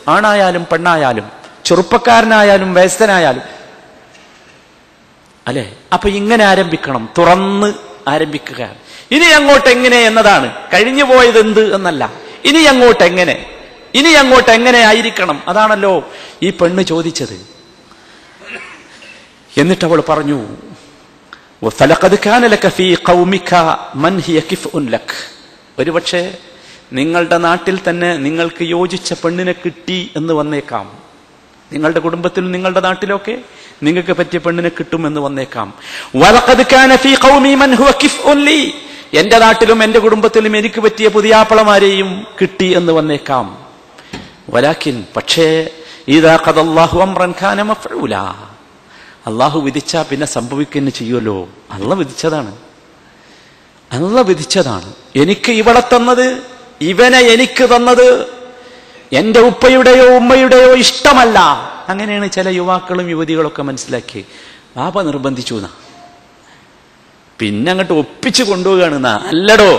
ആണായാലും പെണ്ണായാലും ചെറുപ്പക്കാരനായാലും വയസ്സനായാലും അല്ലെ അപ്പൊ ഇങ്ങനെ ആരംഭിക്കണം തുറന്ന് ആരംഭിക്കുക ഇനി അങ്ങോട്ട് എങ്ങനെ എന്നതാണ് കഴിഞ്ഞു പോയത് എന്ത് എന്നല്ല ഇനി അങ്ങോട്ട് എങ്ങനെ ഇനി അങ്ങോട്ട് എങ്ങനെ ആയിരിക്കണം അതാണല്ലോ ഈ പെണ്ണ് ചോദിച്ചത് എന്നിട്ട് അവൾ പറഞ്ഞു "വഫലഖദ് കാന ലക ഫീ ഖൗമിക മൻ ഹിയ കിഫ്ഉൻ ലക്." ഒരുപക്ഷെ നിങ്ങളുടെ നാട്ടിൽ തന്നെ നിങ്ങൾക്ക് യോജിച്ച പെണ്ണിനെ കിട്ടി എന്ന് വന്നേക്കാം നിങ്ങളുടെ കുടുംബത്തിലും നിങ്ങളുടെ നാട്ടിലൊക്കെ നിങ്ങൾക്ക് പറ്റിയ പെണ്ണിനെ കിട്ടുമെന്ന് വന്നേക്കാം വലഖദ് കാന ഫീ ഖൗമി മൻ ഹുവ കിഫ്ഉൻ ലീ. എന്റെ നാട്ടിലും എന്റെ കുടുംബത്തിലും എനിക്ക് പറ്റിയ പുതിയാപ്പളമാരെയും കിട്ടി എന്ന് വന്നേക്കാം വലാക്കിൻ പക്ഷേ ഇതാ ഖദല്ലാഹു അംറൻ കാന മഫ്ഊല അള്ളാഹു വിധിച്ചാ പിന്നെ സംഭവിക്കുന്ന ചെയ്യുമല്ലോ അള്ള വിധിച്ചതാണ് അള്ള വിധിച്ചതാണ് എനിക്ക് ഇവളെ തന്നത് ഇവനെ എനിക്ക് തന്നത് എന്റെ ഉപ്പയുടെയോ ഉമ്മയുടെയോ ഇഷ്ടമല്ല അങ്ങനെയാണ് ചില യുവാക്കളും യുവതികളൊക്കെ മനസ്സിലാക്കി ബാബ നിർബന്ധിച്ചു എന്നാ പിന്നെ അങ്ങോട്ട് ഒപ്പിച്ചു കൊണ്ടുപോവുകയാണ് എന്നാ അല്ലടോ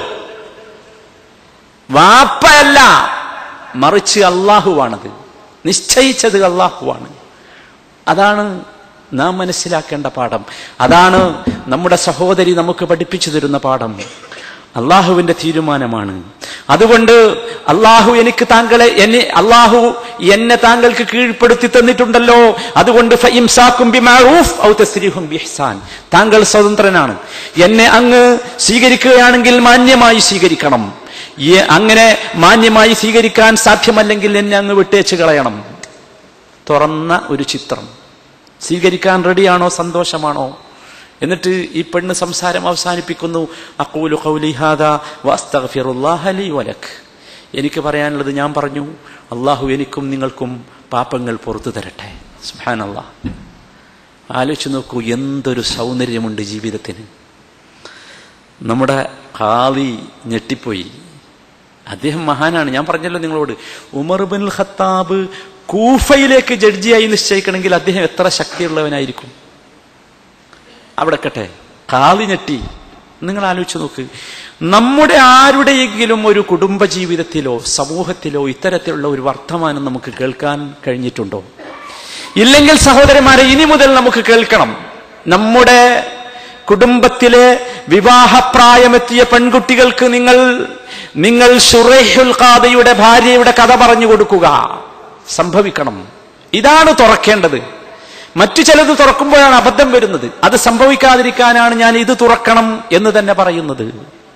വാപ്പയല്ല മറിച്ച് അള്ളാഹുവാണത് നിശ്ചയിച്ചത് അള്ളാഹുവാണ് അതാണ് നാം മനസ്സിലാക്കേണ്ട പാഠം അതാണ് നമ്മുടെ സഹോദരി നമുക്ക് പഠിപ്പിച്ചു തരുന്ന പാഠം അള്ളാഹുവിന്റെ തീരുമാനമാണ് അതുകൊണ്ട് അള്ളാഹു എനിക്ക് താങ്കളെ എന്നെ അള്ളാഹു എന്നെ താങ്കൾക്ക് കീഴ്പ്പെടുത്തി തന്നിട്ടുണ്ടല്ലോ അതുകൊണ്ട് ഫഇംസാക്കും ബിമഅറൂഫ് ഔ തസ്രീഹും ബിഇഹ്സാൻ താങ്കൾ സ്വതന്ത്രനാണ് എന്നെ അങ്ങ് സ്വീകരിക്കുകയാണെങ്കിൽ മാന്യമായി സ്വീകരിക്കണം ഈ അങ്ങനെ മാന്യമായി സ്വീകരിക്കാൻ സാധ്യമല്ലെങ്കിൽ എന്നെ അങ്ങ് വിട്ടേച്ച് കളയണം തുറന്ന ഒരു ചിത്രം സ്വീകരിക്കാൻ റെഡിയാണോ സന്തോഷമാണോ എന്നിട്ട് ഈ പെണ്ണ് സംസാരം അവസാനിപ്പിക്കുന്നു അക്കൂലു ഖൗലി ഹാദാ വസ്തഗ്ഫിറുല്ലാഹ ലീ വലക് എനിക്ക് പറയാനുള്ളത് ഞാൻ പറഞ്ഞു അള്ളാഹു എനിക്കും നിങ്ങൾക്കും പാപങ്ങൾ പുറത്തു തരട്ടെ സുബ്ഹാനല്ലാഹ് ആലോചിച്ച് നോക്കൂ എന്തൊരു സൗന്ദര്യമുണ്ട് ജീവിതത്തിന് നമ്മുടെ ഖാലി ഞെട്ടിപ്പോയി അദ്ദേഹം മഹാനാണ് ഞാൻ പറഞ്ഞല്ലോ നിങ്ങളോട് ഉമർ ബിൻ ഖത്താബ് കൂഫയിലേക്ക് ജഡ്ജിയായി നിശ്ചയിക്കണമെങ്കിൽ അദ്ദേഹം എത്ര ശക്തിയുള്ളവനായിരിക്കും അവിടെ കട്ടെ കാളി ഞെട്ടി നിങ്ങൾ ആലോചിച്ച് നോക്ക് നമ്മുടെ ആരുടെയെങ്കിലും ഒരു കുടുംബ ജീവിതത്തിലോ സമൂഹത്തിലോ ഇത്തരത്തിലുള്ള ഒരു വർത്തമാനം നമുക്ക് കേൾക്കാൻ കഴിഞ്ഞിട്ടുണ്ടോ ഇല്ലെങ്കിൽ സഹോദരന്മാരെ ഇനി മുതൽ നമുക്ക് കേൾക്കണം നമ്മുടെ കുടുംബത്തിലെ വിവാഹപ്രായമെത്തിയ പെൺകുട്ടികൾക്ക് നിങ്ങൾ നിങ്ങൾ ഷുറൈഹുൽ ഖാദയുടെ ഭാര്യയുടെ കഥ പറഞ്ഞു കൊടുക്കുക സംഭവിക്കണം ഇതാണ് തുറക്കേണ്ടത് മറ്റു ചിലത് തുറക്കുമ്പോഴാണ് അബദ്ധം വരുന്നത് അത് സംഭവിക്കാതിരിക്കാനാണ് ഞാൻ ഇത് തുറക്കണം എന്ന് തന്നെ പറയുന്നത്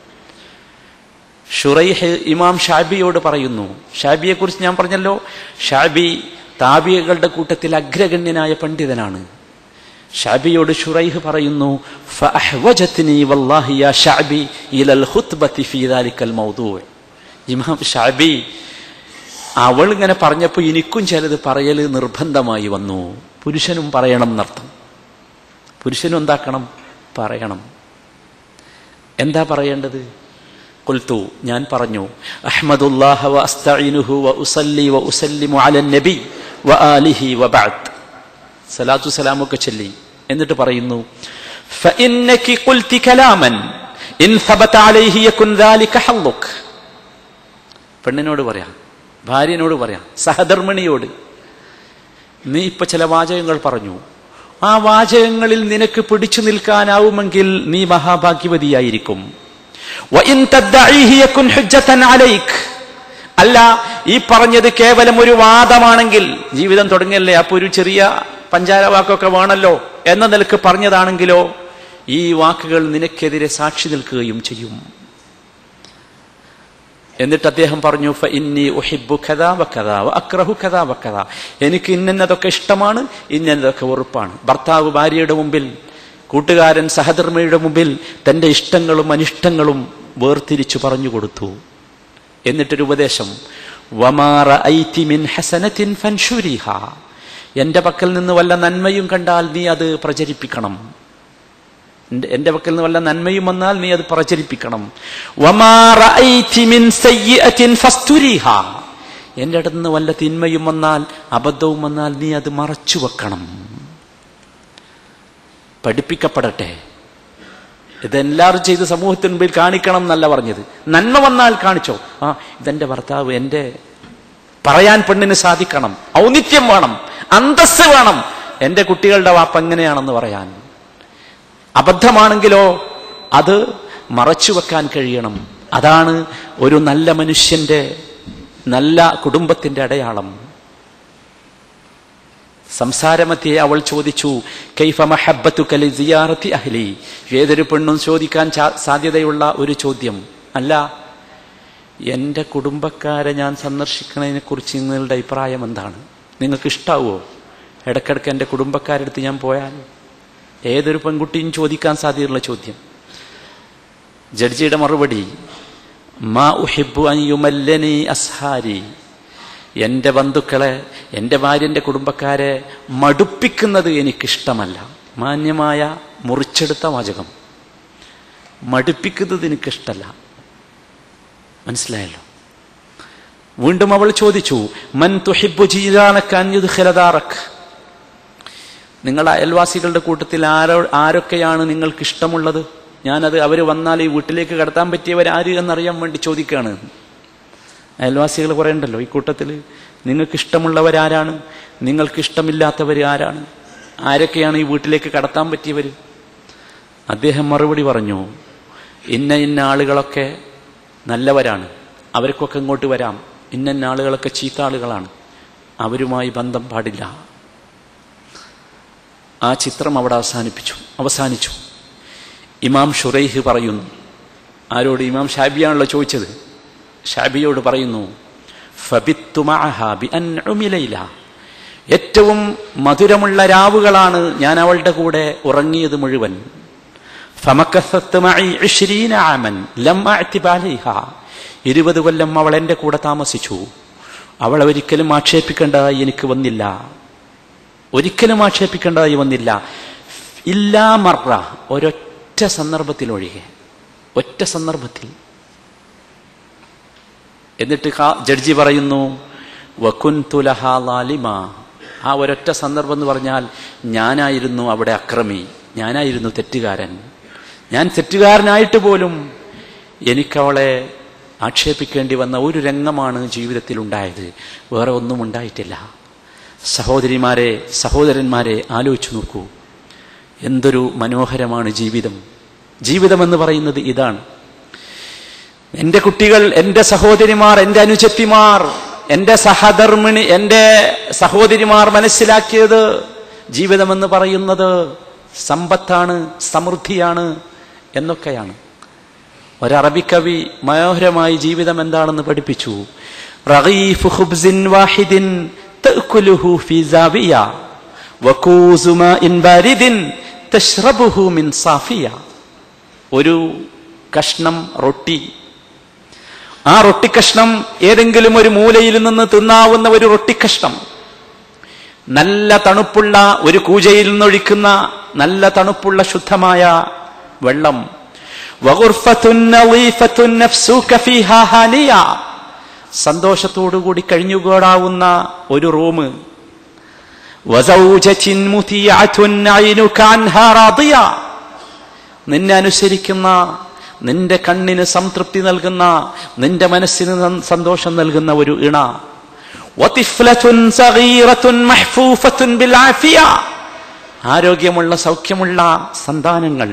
ഷുറൈഹ് ഇമാം ഷാബിയോട് പറയുന്നു ഷാബിയെ കുറിച്ച് ഞാൻ പറഞ്ഞല്ലോ ഷാബി താബിയകളുടെ കൂട്ടത്തിൽ അഗ്രഗണ്യനായ പണ്ഡിതനാണ് ഷാബിയോട് ഷുറൈഹ് പറയുന്നു "ഫഅഹ്വജത്നി വല്ലാഹി യാ ഷഅബി ഇലൽ ഖുത്ബത്തി ഫീ ദാലിക്കൽ മൗദൂഅ്." ഇമാം ഷാബി അവൾ ഇങ്ങനെ പറഞ്ഞപ്പോൾ എനിക്കും ചിലത് പറയൽ നിർബന്ധമായി വന്നു പുരുഷനും പറയണം എന്നർത്ഥം പുരുഷനും എന്താക്കണം പറയണം എന്താ പറയേണ്ടത് കുൽത്തു ഞാൻ പറഞ്ഞു അഹ്മദുല്ലാഹ വ അസ്തഈനുഹു വ ഉസല്ലി വ ഉസല്ലിമു അലൻ നബി വ ആലിഹി വ ബഅദ് സലാത്തു സലാമൊക്കെ ചൊല്ലി എന്നിട്ട് പറയുന്നു فإنك قلت كلاما إن ثبت عليه يكن ذلك حظك പെണ്ണിനോട് പറയാം ഭാര്യനോട് പറയാം സഹധർമ്മിണിയോട് നീ ഇപ്പൊ ചില വാചകങ്ങൾ പറഞ്ഞു ആ വാചകങ്ങളിൽ നിനക്ക് പിടിച്ചു നിൽക്കാനാവുമെങ്കിൽ നീ മഹാഭാഗ്യവതിയായിരിക്കും വഇൻ തദ്ദഈഹി യകുൻ ഹുജ്ജതൻ അലൈക് അല്ല ഈ പറഞ്ഞത് കേവലം ഒരു വാദമാണെങ്കിൽ ജീവിതം തുടങ്ങിയല്ലേ അപ്പൊ ഒരു ചെറിയ പഞ്ചാര വാക്കൊക്കെ വേണമല്ലോ എന്ന നിലക്ക് പറഞ്ഞതാണെങ്കിലോ ഈ വാക്കുകൾ നിനക്കെതിരെ സാക്ഷി നിൽക്കുകയും ചെയ്യും എന്നിട്ട് അദ്ദേഹം പറഞ്ഞു "ഫ ഇന്നി ഉഹിബ്ബു കഥാ വ കഥാ വ അക്രഹു കഥാ വ കഥാ എനിക്ക് ഇന്നതൊക്കെ ഇഷ്ടമാണ് ഇന്നതൊക്കെ വെറുപ്പാണ് ഭർത്താവ് ഭാര്യയുടെ മുമ്പിൽ കൂട്ടുകാരൻ സഹധർമ്മിയുടെ മുമ്പിൽ തന്റെ ഇഷ്ടങ്ങളും അനിഷ്ടങ്ങളും വേർതിരിച്ചു പറഞ്ഞു കൊടുത്തു എന്നിട്ടൊരു ഉപദേശം "വമാ റഅയ്തി മിൻ ഹസനത്തിൻ ഫൻഷുരിഹ എന്റെ പക്കൽ നിന്ന് വല്ല നന്മയും കണ്ടാൽ നീ അത് പ്രചരിപ്പിക്കണം എന്റെ- എന്റെ പക്കൽ നിന്ന് വല്ല നന്മയും വന്നാൽ നീ അത് പ്രചരിപ്പിക്കണം വമാ റഅയ്തി മിൻ സയ്യിഅത്തിൻ ഫസ്തുരിഹ എന്റെ അടുത്ത് നിന്ന് വല്ല തിന്മയും വന്നാൽ അബദ്ധവും വന്നാൽ നീ അത് മറച്ചു വെക്കണം പഠിപ്പിക്കപ്പെടട്ടെ ഇതെല്ലാവരും ചെയ്ത് സമൂഹത്തിന് മുമ്പിൽ കാണിക്കണം എന്നല്ല പറഞ്ഞത് നന്മ വന്നാൽ കാണിച്ചോ ആ ഇതെന്റെ ഭർത്താവ് എന്റെ പറയാൻ പെണ്ണിന് സാധിക്കണം ഔന്നിത്യം വേണം അന്തസ് വേണം എന്റെ കുട്ടികളുടെ വാപ്പ എങ്ങനെയാണെന്ന് പറയാൻ അബദ്ധമാണെങ്കിലോ അത് മറച്ചു വെക്കാൻ കഴിയണം അതാണ് ഒരു നല്ല മനുഷ്യന്റെ നല്ല കുടുംബത്തിന്റെ അടയാളം സംസാരമധ്യേ അവൾ ചോദിച്ചു കൈഫ മഹബത്തു കലി സിയാറത്തി അഹ്ലി ഏതൊരു പെണ്ണും ചോദിക്കാൻ ചാ- സാധ്യതയുള്ള ഒരു ചോദ്യം അല്ല എന്റെ കുടുംബക്കാരെ ഞാൻ സന്ദർശിക്കുന്നതിനെ കുറിച്ച് നിങ്ങളുടെ അഭിപ്രായം എന്താണ് നിങ്ങൾക്ക് ഇഷ്ടാവോ ഇടയ്ക്കിടയ്ക്ക് എൻ്റെ കുടുംബക്കാരെടുത്ത് ഞാൻ പോയാൽ ഏതൊരു പെൺകുട്ടിയും ചോദിക്കാൻ സാധ്യതയുള്ള ചോദ്യം ജഡ്ജിയുടെ മറുപടി മാ ഉഹിബു അൻ യുമല്ലനി അസ്ഹാരി എൻ്റെ ബന്ധുക്കളെ എൻ്റെ ഭാര്യൻ്റെ കുടുംബക്കാരെ മടുപ്പിക്കുന്നത് എനിക്കിഷ്ടമല്ല മാന്യമായ മുറിച്ചെടുത്ത വാചകം മടുപ്പിക്കുന്നത് എനിക്കിഷ്ടമല്ല മനസ്സിലായല്ലോ വീണ്ടും അവൾ ചോദിച്ചു മൻ തുഹിബു ജീരാനക്കാൻയുദ്ഖലദാറക് നിങ്ങളുടെ അയൽവാസികളുടെ കൂട്ടത്തിൽ ആരോ ആരൊക്കെയാണ് നിങ്ങൾക്ക് ഇഷ്ടമുള്ളത് ഞാനത് അവർ വന്നാൽ ഈ വീട്ടിലേക്ക് കടത്താൻ പറ്റിയവർ ആര് എന്നറിയാൻ വേണ്ടി ചോദിക്കുകയാണ് അയൽവാസികൾ കുറേ ഉണ്ടല്ലോ ഈ കൂട്ടത്തിൽ നിങ്ങൾക്ക് ഇഷ്ടമുള്ളവരാരാണ് നിങ്ങൾക്ക് ഇഷ്ടമില്ലാത്തവർ ആരാണ് ആരൊക്കെയാണ് ഈ വീട്ടിലേക്ക് കടത്താൻ പറ്റിയവർ അദ്ദേഹം മറുപടി പറഞ്ഞു ഇന്ന ഇന്ന ആളുകളൊക്കെ നല്ലവരാണ് അവർക്കൊക്കെ ഇങ്ങോട്ട് വരാം ഇന്ന ഇന്ന ആളുകളൊക്കെ ചീത്ത ആളുകളാണ് അവരുമായി ബന്ധം പാടില്ല ആ ചിത്രം അവിടെ അവസാനിപ്പിച്ചു അവസാനിച്ചു ഇമാം ഷുറൈഹ് പറയുന്നു ആരോട് ഇമാം ഷാബിയാണല്ലോ ചോദിച്ചത് ഷാബിയോട് പറയുന്നു ഫബിത്തു മഅഹ ബിഅൻഉമി ലൈല. ഏറ്റവും മധുരമുള്ള രാവുകളാണ് ഞാൻ അവളുടെ കൂടെ ഉറങ്ങിയത് മുഴുവൻ ഫമക്കസത്ത് മഇ ഇശ്രീന ആമൻ ലം അഅ്തി ബാലിഹ. ഇരുപത് കൊല്ലം അവൾ എൻ്റെ കൂടെ താമസിച്ചു അവളെ ഒരിക്കലും ആക്ഷേപിക്കേണ്ടതായി എനിക്ക് വന്നില്ല ഒരിക്കലും ആക്ഷേപിക്കേണ്ടതായി വന്നില്ല ഇല്ലാ മറ ഒരൊറ്റ സന്ദർഭത്തിൽ ഒഴികെ ഒറ്റ സന്ദർഭത്തിൽ എന്നിട്ട് കാ- ജഡ്ജി പറയുന്നു വക്കുൻതുലഹ ലാലിമ ആ ഒരൊറ്റ സന്ദർഭം എന്ന് പറഞ്ഞാൽ ഞാനായിരുന്നു അവിടെ അക്രമി ഞാനായിരുന്നു തെറ്റുകാരൻ ഞാൻ തെറ്റുകാരനായിട്ട് പോലും എനിക്കവളെ ആക്ഷേപിക്കേണ്ടി വന്ന ഒരു രംഗമാണ് ജീവിതത്തിൽ ഉണ്ടായത് വേറെ ഒന്നും ഉണ്ടായിട്ടില്ല സഹോദരിമാരെ സഹോദരന്മാരെ ആലോചിച്ചു നോക്കൂ എന്തൊരു മനോഹരമാണ് ജീവിതം ജീവിതമെന്ന് പറയുന്നത് ഇതാണ് എന്റെ കുട്ടികൾ എന്റെ സഹോദരിമാർ എന്റെ അനുജത്തിമാർ എന്റെ സഹധർമ്മിണി എന്റെ സഹോദരിമാർ മനസ്സിലാക്കിയത് ജീവിതമെന്ന് പറയുന്നത് സമ്പത്താണ് സമൃദ്ധിയാണ് എന്നൊക്കെയാണ് ഒരറബിക്കവി മനോഹരമായി ജീവിതം എന്താണെന്ന് പഠിപ്പിച്ചു റഗീഫ് ഖുബ്സിൻ വാഹിദിൻ തഅ്കുലുഹു ഫീ സാവിയ വകൂസു മാഇൻ ബാരിദിൻ തശ്റബുഹു മിൻ സാഫിയ ഒരു കഷ്ണം റൊട്ടി ആ റൊട്ടിക്കഷ്ണം ഏതെങ്കിലും ഒരു മൂലയിൽ നിന്ന് തിന്നാവുന്ന ഒരു റൊട്ടിക്കഷ്ണം നല്ല തണുപ്പുള്ള ഒരു കൂജയിൽ നിന്നൊഴിക്കുന്ന നല്ല തണുപ്പുള്ള ശുദ്ധമായ വെള്ളം വഗുർഫത്തുൻ നളീഫത്തുൻ നഫ്സുക ഫീഹാ ഹാനിയ. സന്തോഷത്തോടുകൂടി കഴിഞ്ഞുകൂടാവുന്ന ഒരു റൂം വസൗജത്തിൻ മുതിയഅത്തുൻ ഐനുക അൻഹാ റാദിയ. നിന്നെ അനുസരിക്കുന്ന നിന്റെ കണ്ണിന് സംതൃപ്തി നൽകുന്ന നിന്റെ മനസ്സിന് ന- സന്തോഷം നൽകുന്ന ഒരു ഇണ വതിഫ്ലത്തുൻ സഗീറത്തുൻ മഹ്ഫൂഫത്തുൻ ബിൽആഫിയ. ആരോഗ്യമുള്ള സൗഖ്യമുള്ള സന്താനങ്ങൾ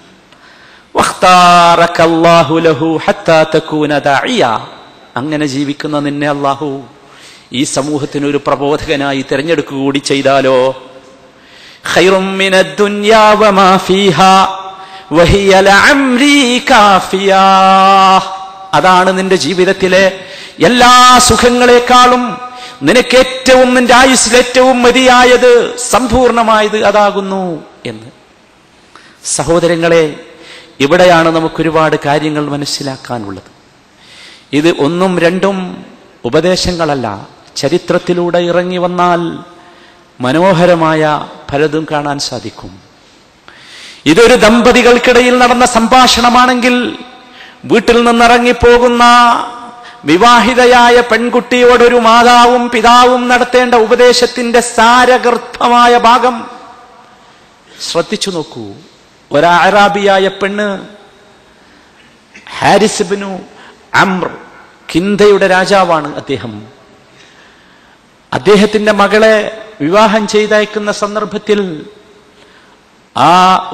വഖ്താറക അല്ലാഹു ലഹു ഹത്താ തകൂന ദാഇയ. അങ്ങനെ ജീവിക്കുന്ന നിന്നെ അള്ളാഹു ഈ സമൂഹത്തിന് ഒരു പ്രബോധകനായി തിരഞ്ഞെടുക്കുക കൂടി ചെയ്താലോ ഖൈറും മിനദ് ദുനിയാ വമാ ഫീഹാ വഹിയ ലഅംരി കാഫിയാ. അതാണ് നിന്റെ ജീവിതത്തിലെ എല്ലാ സുഖങ്ങളെക്കാളും നിനക്ക് ഏറ്റവും നിന്റെ ആയുസ്സിൽ ഏറ്റവും മതിയായത് സമ്പൂർണമായത് അതാകുന്നു എന്ന് സഹോദരങ്ങളെ ഇവിടെയാണ് നമുക്ക് ഒരുപാട് കാര്യങ്ങൾ മനസ്സിലാക്കാനുള്ളത് ഇത് ഒന്നും രണ്ടും ഉപദേശങ്ങളല്ല ചരിത്രത്തിലൂടെ ഇറങ്ങി വന്നാൽ മനോഹരമായ പലതും കാണാൻ സാധിക്കും ഇതൊരു ദമ്പതികൾക്കിടയിൽ നടന്ന സംഭാഷണമാണെങ്കിൽ വീട്ടിൽ നിന്നിറങ്ങിപ്പോകുന്ന വിവാഹിതയായ പെൺകുട്ടിയോടൊരു മാതാവും പിതാവും നടത്തേണ്ട ഉപദേശത്തിന്റെ സാരഗർഭമായ ഭാഗം ശ്രദ്ധിച്ചു നോക്കൂ ഒരാറാബിയായ പെണ്ണ് ഹാരിസിബിനു അമ്ര കിന്തയുടെ രാജാവാണ് അദ്ദേഹം അദ്ദേഹത്തിന്റെ മകളെ വിവാഹം ചെയ്തയക്കുന്ന സന്ദർഭത്തിൽ ആ